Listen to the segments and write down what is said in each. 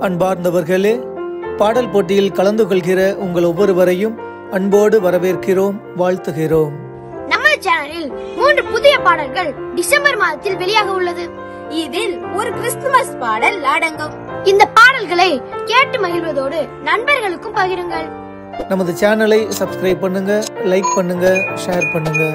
அன்பார்ந்தவர்களே பாடல் போட்டியில் கலந்து கொள்கிற உங்கள் ஒவ்வொருவரையும் அன்போடு வரவேற்கிறோம் வாழ்த்துகிறோம் நம்ம சேனலில் மூன்று புதிய பாடல்கள் டிசம்பர் மாதத்தில் வெளியாக உள்ளது இதில் ஒரு கிறிஸ்துமஸ் பாடல் அடங்கும் இந்த பாடல்களை கேட்டு மகிழ்வதோடு நண்பர்களுக்கும் பகிருங்கள் நமது சேனலை சப்ஸ்கிரைப் பண்ணுங்க லைக் பண்ணுங்க ஷேர் பண்ணுங்க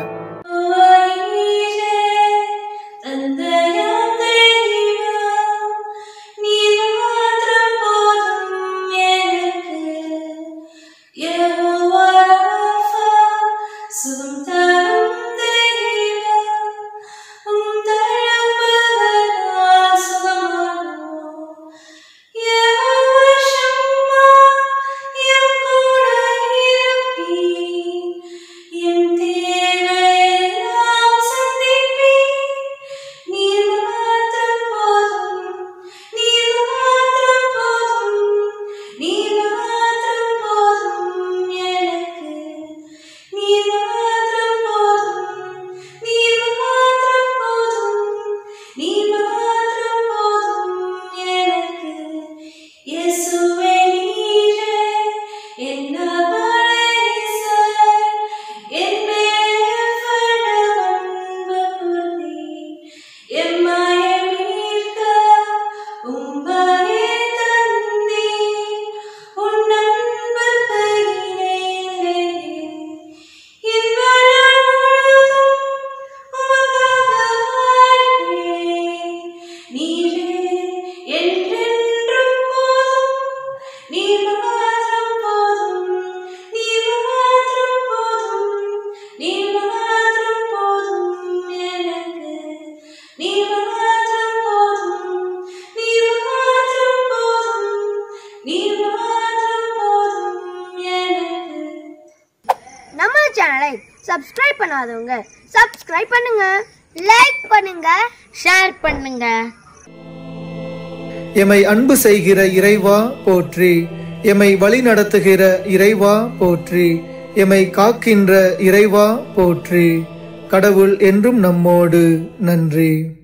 என் தேவையெல்லாம் சந்திப்பீர் நீர் மாத்திரம் போதும் நீர் மாத்திரம் போதும் நீர் மாத்திரம் போதும் எனக்கு நீர் மாத்திரம் போதும் நீர் மாத்திரம் போதும் நீர் மாத்திரம் போதும் எனக்கு இயேசுவே நீரே என் அபரேசர் என் மேல் அன்பு கூர்ந்தீர் எம்மாயம் நீர்க்க உம்மையே தந்தீர் உன் அன்பு கையிலே என் வாழ்நாள் முழுதும் உமக்காக வாழ்வேன். நீரே என்றென்றும் போதும் நீர் மாத்திரம் போதும் நீர் மாத்திரம் போதும் நீர் மாத்திரம் போதும் எனக்கு நீர் மாத்திரம் போதும் நீர் மாத்திரம் போதும் நீர் மாத்திரம் போதும் எனக்கு நம்ம சேனலை சப்ஸ்கிரைப் பண்ணாதவங்க சப்ஸ்கிரைப் பண்ணுங்க லைக் பண்ணுங்க ஷேர் பண்ணுங்க எமை அன்பு செய்கிற இறைவா போற்றி எமை வழி நடத்துகிற இறைவா போற்றி எமை காக்கின்ற இறைவா போற்றி கடவுள் என்றும் நம்மோடு நன்றி